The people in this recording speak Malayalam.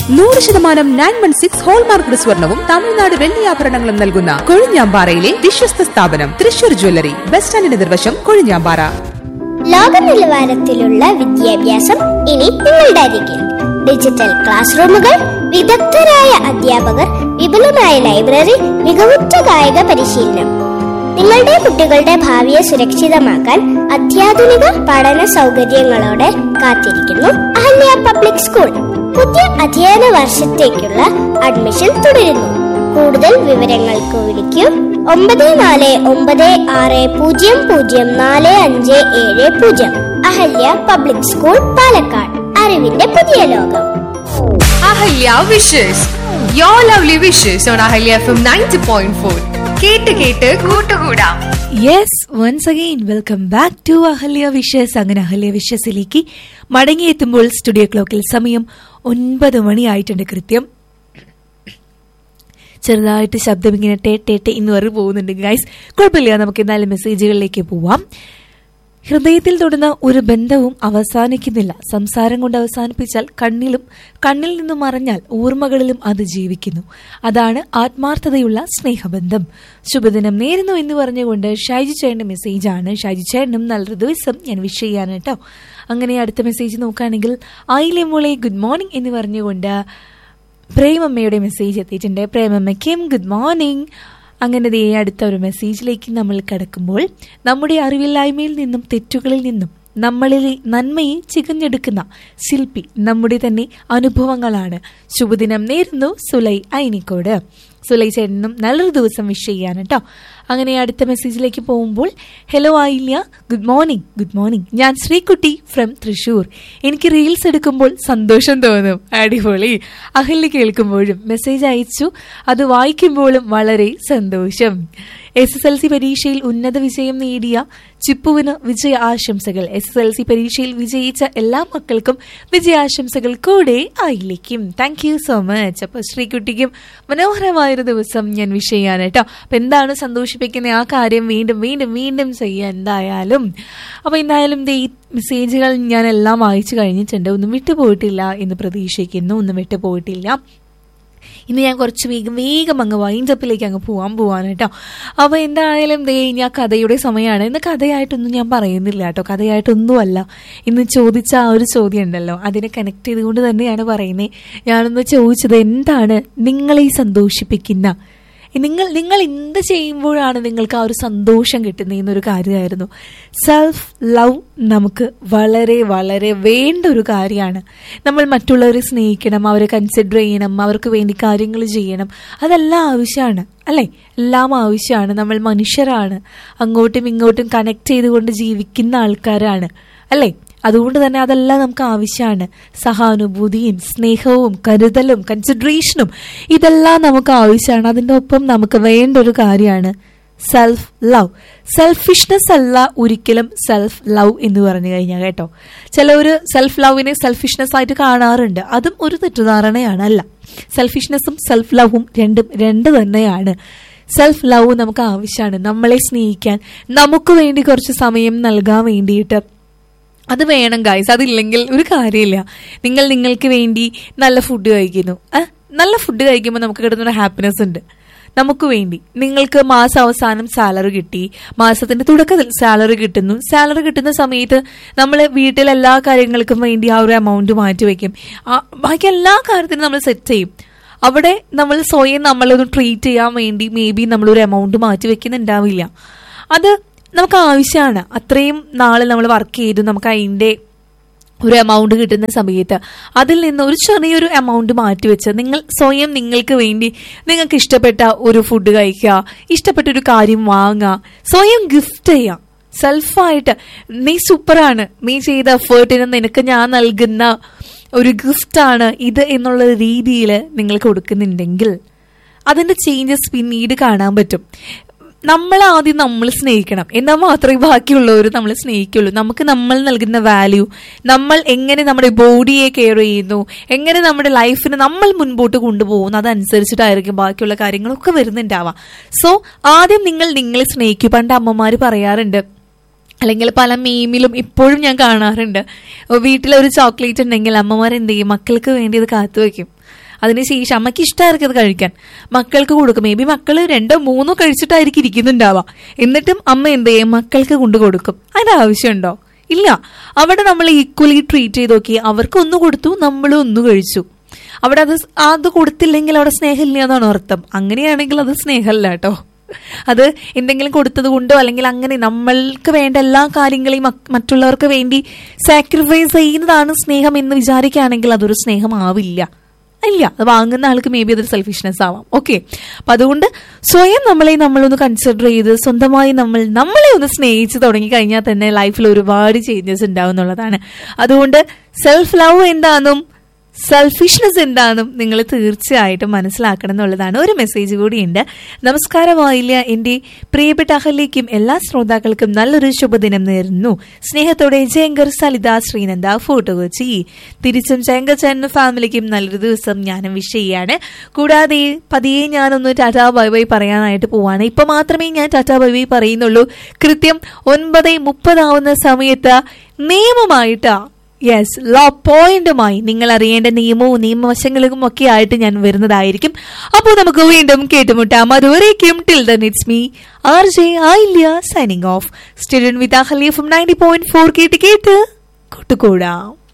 നൂറ് ശതമാനം നയൻ വൺ സിക്സ് ഹോൾമാർക്ക് സ്വർണവും തമിഴ്നാട് വെള്ളിയാഭരണങ്ങളും നൽകുന്ന കൊഴിഞ്ഞാമ്പാറയിലെ വിശ്വസ്ത സ്ഥാപനം തൃശൂർ ജ്വല്ലറി ബസ് സ്റ്റാൻഡിന് നിർവശം കൊഴിഞ്ഞാമ്പാറ ലോക നിലവാരത്തിലുള്ള വിദ്യാഭ്യാസം ഇനി നിങ്ങളുടെ അരികിൽ ഡിജിറ്റൽ ക്ലാസ് റൂമുകൾ വിദഗ്ധരായ അധ്യാപകർ വിപുലമായ ലൈബ്രറി മികവുറ്റ കായിക പരിശീലനം നിങ്ങളുടെ കുട്ടികളുടെ ഭാവിയെ സുരക്ഷിതമാക്കാൻ അത്യാധുനിക പഠന സൗകര്യങ്ങളോടെ കാത്തിരിക്കുന്നു അഹല്യ പബ്ലിക് സ്കൂൾ പുതിയ അധ്യയന വർഷത്തേക്കുള്ള അഡ്മിഷൻ തുടരുന്നു കൂടുതൽ വിവരങ്ങൾക്ക് വിളിക്കൂ ഒമ്പത് നാല് ഒമ്പത് ആറ് പൂജ്യം പൂജ്യം നാല് അഞ്ച് ഏഴ് പൂജ്യം അഹല്യ പബ്ലിക് സ്കൂൾ പാലക്കാട് അറിവിന്റെ പുതിയ ലോകം Ahalya wishes your lovely wishes on Ahalya F M ninety point four കേട്ട് കേട്ട് കൂട്ടുകൂടാം yes once again welcome back to Ahalya wishes അങ്ങനെ അഹല്യ വിഷസിലേക്ക് മടങ്ങിയെത്തുമ്പോൾ സ്റ്റുഡിയോ ക്ലോക്കിൽ സമയം ഒൻപത് മണിയായിട്ടുണ്ട് കൃത്യം ചെറുതായിട്ട് ശബ്ദം ഇങ്ങനെ ടേ ടേ ടേ എന്ന് പറഞ്ഞ് പോകുന്നുണ്ട് ഗൈസ് കുഴപ്പമില്ല നമുക്ക് എന്നാലും മെസ്സേജുകളിലേക്ക് പോവാം ഹൃദയത്തിൽ തൊടുന്ന ഒരു ബന്ധവും അവസാനിക്കുന്നില്ല സംസാരം കൊണ്ട് അവസാനിപ്പിച്ചാൽ കണ്ണിലും കണ്ണിൽ നിന്നും മറഞ്ഞാൽ ഓർമ്മകളിലും അത് ജീവിക്കുന്നു അതാണ് ആത്മാർത്ഥതയുള്ള സ്നേഹബന്ധം ശുഭദിനം നേരുന്നു എന്ന് പറഞ്ഞുകൊണ്ട് ഷാജി ചേട്ടന്റെ മെസ്സേജാണ് ഷാജി ചേട്ടനും നല്ലൊരു ദിവസം ഞാൻ വിഷ് ചെയ്യാണ് കേട്ടോ അങ്ങനെ അടുത്ത മെസ്സേജ് നോക്കുകയാണെങ്കിൽ ആയിലെ മോളെ ഗുഡ് മോർണിംഗ് എന്ന് പറഞ്ഞുകൊണ്ട് പ്രേമമ്മയുടെ മെസ്സേജ് എത്തിയിട്ടുണ്ട് പ്രേമമ്മയ്ക്കും ഗുഡ് മോർണിംഗ് അങ്ങനെ ദേ അടുത്ത ഒരു മെസ്സേജിലേക്ക് നമ്മൾ കിടക്കുമ്പോൾ നമ്മുടെ അറിവില്ലായ്മയിൽ നിന്നും തെറ്റുകളിൽ നിന്നും നമ്മളിലെ നന്മയെ ചികഞ്ഞെടുക്കുന്ന ശില്പി നമ്മുടെ തന്നെ അനുഭവങ്ങളാണ് ശുഭദിനം നേരുന്നു സുലൈ ഐനിക്കോട് സുലൈ ചേട്ടനും നല്ലൊരു ദിവസം വിഷ് ചെയ്യാൻ കേട്ടോ അങ്ങനെ അടുത്ത മെസ്സേജിലേക്ക് പോകുമ്പോൾ hello Ayilya good morning good morning ഞാൻ ശ്രീകുട്ടി ഫ്രം തൃശൂർ എനിക്ക് റീൽസ് എടുക്കുമ്പോൾ സന്തോഷം തോന്നും അടിപൊളി അഹല്യ കേൾക്കുമ്പോഴും മെസ്സേജ് അയച്ചു അത് വായിക്കുമ്പോഴും വളരെ സന്തോഷം എസ് എസ് എൽ സി പരീക്ഷയിൽ ഉന്നത വിജയം നേടിയ ചിപ്പുവിന് വിജയ ആശംസകൾ എസ് എസ് എൽ സി പരീക്ഷയിൽ വിജയിച്ച എല്ലാ മക്കൾക്കും വിജയാശംസകൾ കൂടെ ആയില്ലേക്കും താങ്ക് യു സോ മച്ച് അപ്പൊ ശ്രീകുട്ടിക്കും മനോഹരമായൊരു ദിവസം ഞാൻ വിഷ് ചെയ്യാൻ കേട്ടോ അപ്പൊ എന്താണ് സന്തോഷിപ്പിക്കുന്ന ആ കാര്യം വീണ്ടും വീണ്ടും വീണ്ടും ചെയ്യാൻ എന്തായാലും അപ്പൊ എന്തായാലും ദേ ഈ മെസ്സേജുകൾ ഞാൻ എല്ലാം വായിച്ചു കഴിഞ്ഞിട്ടുണ്ട് ഒന്നും വിട്ടുപോയിട്ടില്ല എന്ന് പ്രതീക്ഷിക്കുന്നു ഒന്നും വിട്ടുപോയിട്ടില്ല ഇന്ന് ഞാൻ കുറച്ച് വേഗം വേഗം അങ്ങ് വൈൻഡപ്പിലേക്ക് അങ്ങ് പോവാൻ പോവാണ് കേട്ടോ അപ്പോൾ എന്തായാലും ദേ ഇനി ആ കഥയുടെ സമയമാണ് ഇന്ന് കഥയായിട്ടൊന്നും ഞാൻ പറയുന്നില്ല കേട്ടോ കഥയായിട്ടൊന്നുമല്ല ഇന്ന് ചോദിച്ച ആ ഒരു ചോദ്യം ഉണ്ടല്ലോ അതിനെ കണക്ട് ചെയ്തുകൊണ്ട് തന്നെയാണ് പറയുന്നത് ഞാനൊന്ന് ചോദിച്ചത് എന്താണ് നിങ്ങളെ സന്തോഷിപ്പിക്കുന്ന നിങ്ങൾ നിങ്ങൾ എന്ത് ചെയ്യുമ്പോഴാണ് നിങ്ങൾക്ക് ആ ഒരു സന്തോഷം കിട്ടുന്നത് എന്നൊരു കാര്യമായിരുന്നു സെൽഫ് ലവ് നമുക്ക് വളരെ വളരെ വേണ്ട ഒരു കാര്യമാണ് നമ്മൾ മറ്റുള്ളവരെ സ്നേഹിക്കണം അവരെ കൺസിഡർ ചെയ്യണം അവർക്ക് വേണ്ടി കാര്യങ്ങൾ ചെയ്യണം അതെല്ലാം ആവശ്യമാണ് അല്ലേ എല്ലാം ആവശ്യമാണ് നമ്മൾ മനുഷ്യരാണ് അങ്ങോട്ടും ഇങ്ങോട്ടും കണക്ട് ചെയ്തുകൊണ്ട് ജീവിക്കുന്ന ആൾക്കാരാണ് അല്ലേ അതുകൊണ്ട് തന്നെ അതെല്ലാം നമുക്ക് ആവശ്യമാണ് സഹാനുഭൂതിയും സ്നേഹവും കരുതലും കൺസിഡറേഷനും ഇതെല്ലാം നമുക്ക് ആവശ്യമാണ് അതിൻ്റെ ഒപ്പം നമുക്ക് വേണ്ട ഒരു കാര്യമാണ് സെൽഫ് ലവ് സെൽഫിഷ്നെസ് അല്ല ഒരിക്കലും സെൽഫ് ലവ് എന്ന് പറഞ്ഞു കഴിഞ്ഞാൽ കേട്ടോ ചിലവർ സെൽഫ് ലവിനെ സെൽഫിഷ്നെസ് ആയിട്ട് കാണാറുണ്ട് അതും ഒരു തെറ്റിദ്ധാരണയാണ് അല്ല സെൽഫിഷ്നെസ്സും സെൽഫ് ലവും രണ്ടും രണ്ട് തന്നെയാണ് സെൽഫ് ലവ് നമുക്ക് ആവശ്യമാണ് നമ്മളെ സ്നേഹിക്കാൻ നമുക്ക് വേണ്ടി കുറച്ച് സമയം നൽകാൻ വേണ്ടിയിട്ട് അത് വേണം ഗൈസ് അതില്ലെങ്കിൽ ഒരു കാര്യമില്ല നിങ്ങൾ നിങ്ങൾക്ക് വേണ്ടി നല്ല ഫുഡ് കഴിക്കുന്നു അഹ് നല്ല ഫുഡ് കഴിക്കുമ്പോൾ നമുക്ക് കിട്ടുന്നൊരു ഹാപ്പിനെസ് ഉണ്ട് നമുക്ക് വേണ്ടി നിങ്ങൾക്ക് മാസം അവസാനം സാലറി കിട്ടി മാസത്തിന്റെ തുടക്കത്തിൽ സാലറി കിട്ടുന്നു സാലറി കിട്ടുന്ന സമയത്ത് നമ്മൾ വീട്ടിൽ എല്ലാ കാര്യങ്ങൾക്കും വേണ്ടി ആ ഒരു എമൗണ്ട് മാറ്റി വെക്കും ആ, ബാക്കി എല്ലാ കാര്യത്തിനും നമ്മൾ സെറ്റ് ചെയ്യും അവിടെ നമ്മൾ സ്വയം നമ്മളൊന്ന് ട്രീറ്റ് ചെയ്യാൻ വേണ്ടി മേ ബി നമ്മളൊരു എമൗണ്ട് മാറ്റി വെക്കുന്നുണ്ടാവില്ല അത് നമുക്ക് ആവശ്യമാണ് അത്രയും നാൾ നമ്മൾ വർക്ക് ചെയ്തു നമുക്ക് അതിൻ്റെ ഒരു എമൗണ്ട് കിട്ടുന്ന സമയത്ത് അതിൽ നിന്ന് ഒരു ചെറിയൊരു എമൗണ്ട് മാറ്റിവെച്ച് നിങ്ങൾ സ്വയം നിങ്ങൾക്ക് വേണ്ടി നിങ്ങൾക്ക് ഇഷ്ടപ്പെട്ട ഒരു ഫുഡ് കഴിക്കുക ഇഷ്ടപ്പെട്ട ഒരു കാര്യം വാങ്ങുക സ്വയം ഗിഫ്റ്റ് ചെയ്യുക സെൽഫായിട്ട് നീ സൂപ്പറാണ് നീ ചെയ്ത എഫേർട്ടിന് നിനക്ക് ഞാൻ നൽകുന്ന ഒരു ഗിഫ്റ്റാണ് ഇത് എന്നുള്ള രീതിയിൽ നിങ്ങൾ കൊടുക്കുന്നുണ്ടെങ്കിൽ അതിന്റെ ചേഞ്ചസ് പിന്നീട് കാണാൻ പറ്റും നമ്മൾ ആദ്യം നമ്മൾ സ്നേഹിക്കണം എന്നാൽ മാത്രമേ ബാക്കിയുള്ളവർ നമ്മൾ സ്നേഹിക്കുള്ളൂ നമുക്ക് നമ്മൾ നൽകുന്ന വാല്യൂ നമ്മൾ എങ്ങനെ നമ്മുടെ ബോഡിയെ കെയർ ചെയ്യുന്നു എങ്ങനെ നമ്മുടെ ലൈഫിന് നമ്മൾ മുൻപോട്ട് കൊണ്ടുപോകുന്നു അതനുസരിച്ചിട്ടായിരിക്കും ബാക്കിയുള്ള കാര്യങ്ങളൊക്കെ വരുന്നുണ്ടാവാം സോ ആദ്യം നിങ്ങൾ നിങ്ങളെ സ്നേഹിക്കൂ പണ്ട് അമ്മമാർ പറയാറുണ്ട് അല്ലെങ്കിൽ പല മീമിലും ഇപ്പോഴും ഞാൻ കാണാറുണ്ട് വീട്ടിലൊരു ചോക്ലേറ്റ് ഉണ്ടെങ്കിൽ അമ്മമാർ എന്ത് ചെയ്യും മക്കൾക്ക് വേണ്ടി അത് കാത്തു വെക്കും അതിനുശേഷം അമ്മയ്ക്ക് ഇഷ്ടമായിരിക്കും അത് കഴിക്കാൻ മക്കൾക്ക് കൊടുക്കും മേ ബി മക്കള് രണ്ടോ മൂന്നോ കഴിച്ചിട്ടായിരിക്കും ഇരിക്കുന്നുണ്ടാവാം എന്നിട്ടും അമ്മ എന്ത് ചെയ്യും മക്കൾക്ക് കൊണ്ടു കൊടുക്കും അതിന്റെ ആവശ്യമുണ്ടോ ഇല്ല അവിടെ നമ്മൾ ഈക്വലി ട്രീറ്റ് ചെയ്ത് നോക്കി അവർക്ക് ഒന്ന് കൊടുത്തു നമ്മളും ഒന്ന് കഴിച്ചു അവിടെ അത് സ്- അത് കൊടുത്തില്ലെങ്കിൽ അവിടെ സ്നേഹമില്ല എന്നാണ് അർത്ഥം അങ്ങനെയാണെങ്കിൽ അത് സ്നേഹമല്ല കേട്ടോ അത് എന്തെങ്കിലും കൊടുത്തത് കൊണ്ടോ അല്ലെങ്കിൽ അങ്ങനെ നമ്മൾക്ക് വേണ്ട എല്ലാ കാര്യങ്ങളെയും മക്- മറ്റുള്ളവർക്ക് വേണ്ടി സാക്രിഫൈസ് ചെയ്യുന്നതാണ് സ്നേഹം എന്ന് വിചാരിക്കുകയാണെങ്കിൽ അതൊരു സ്നേഹമാവില്ല ഇല്ല അത് വാങ്ങുന്ന ആൾക്ക് മേ ബി അതൊരു സെൽഫിഷ്നെസ് ആവാം ഓക്കെ അപ്പൊ അതുകൊണ്ട് സ്വയം നമ്മളെ നമ്മളൊന്ന് കൺസിഡർ ചെയ്ത് സ്വന്തമായി നമ്മൾ നമ്മളെ ഒന്ന് സ്നേഹിച്ച് തുടങ്ങി കഴിഞ്ഞാൽ തന്നെ ലൈഫിൽ ഒരുപാട് ചേഞ്ചസ് ഉണ്ടാവും എന്നുള്ളതാണ് അതുകൊണ്ട് സെൽഫ് ലവ് എന്താണെന്നും സെൽഫിഷ്നെസ് എന്താണെന്നും നിങ്ങൾ തീർച്ചയായിട്ടും മനസ്സിലാക്കണം എന്നുള്ളതാണ് ഒരു മെസ്സേജ് കൂടിയുണ്ട് നമസ്കാരമായില്ല എൻ്റെ പ്രിയപ്പെട്ട അഹലിക്കും എല്ലാ ശ്രോതാക്കൾക്കും നല്ലൊരു ശുഭദിനം നേരുന്നു സ്നേഹത്തോടെ ജയങ്കർ സലിത ശ്രീനന്ദ ഫോട്ടോ കൊച്ചി തിരിച്ചും ജയങ്കർ ചേട്ടനും ഫാമിലിക്കും നല്ലൊരു ദിവസം ഞാനും വിഷ് ചെയ്യാണ് കൂടാതെ പതിയെ ഞാനൊന്ന് ടാറ്റാ ബൈ ബൈ പറയാനായിട്ട് പോവാണ് ഇപ്പൊ മാത്രമേ ഞാൻ ടാറ്റാ ബൈ ബൈ പറയുന്നുള്ളൂ കൃത്യം ഒൻപത് മുപ്പതാവുന്ന സമയത്ത് നിയമമായിട്ടാ യെസ് ലോ പോയിന്റുമായി നിങ്ങൾ അറിയേണ്ട നിയമവും നിയമവശങ്ങളും ഒക്കെ ആയിട്ട് ഞാൻ വരുന്നതായിരിക്കും അപ്പോൾ നമുക്ക് വീണ്ടും കേട്ടുമുട്ടാം അതുവരേക്കും till then it's me R J Ayilya signing off student with Ahalia from ninety point four കേട്ട് കേട്ട് കൂട്ടുകൂടാം